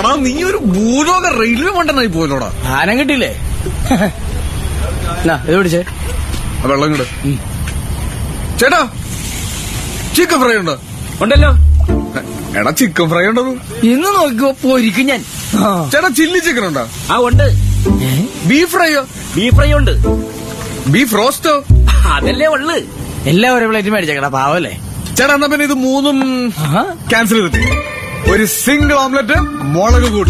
എടാ നീ ഒരു ഭൂലോക റെയിൽവേ മണ്ടനായി പോലോടാ ആനം കിട്ടിയില്ലേ എന്നാ, ഇത് പിടിച്ചേ ആ വെള്ളം ഇങ്ങട് ചേട്ടാ ചിക്കൻ ഫ്രൈ ഉണ്ടോ ഉണ്ടല്ലോ എടാ ചിക്കൻ ഫ്രൈ ഉണ്ടോ ഇന്ന് നോക്കിക്കോ പോരിക്കും ഞാൻ ആ. ചേട്ടാ ചില്ലി ചിക്കൻ ഉണ്ടോ ആ ഉണ്ട് ബീഫ് ഫ്രൈയോ ബീഫ് ഫ്രൈ ഉണ്ട് ബീഫ് റോസ്റ്റോ അതല്ലേ ഉള്ളു എല്ലാം ഒരേ പ്ലേറ്റ് മേടിച്ചേക്കടാ പാവല്ലേ ചേട്ടാ എന്നാ പിന്നെ ഇത് മൂന്നും ആഹാ. ക്യാൻസൽ ചെയ്തിട്ട് ഒരു സിംഗിൾ ഓംലെറ്റ് മുളക് കൂട്ടി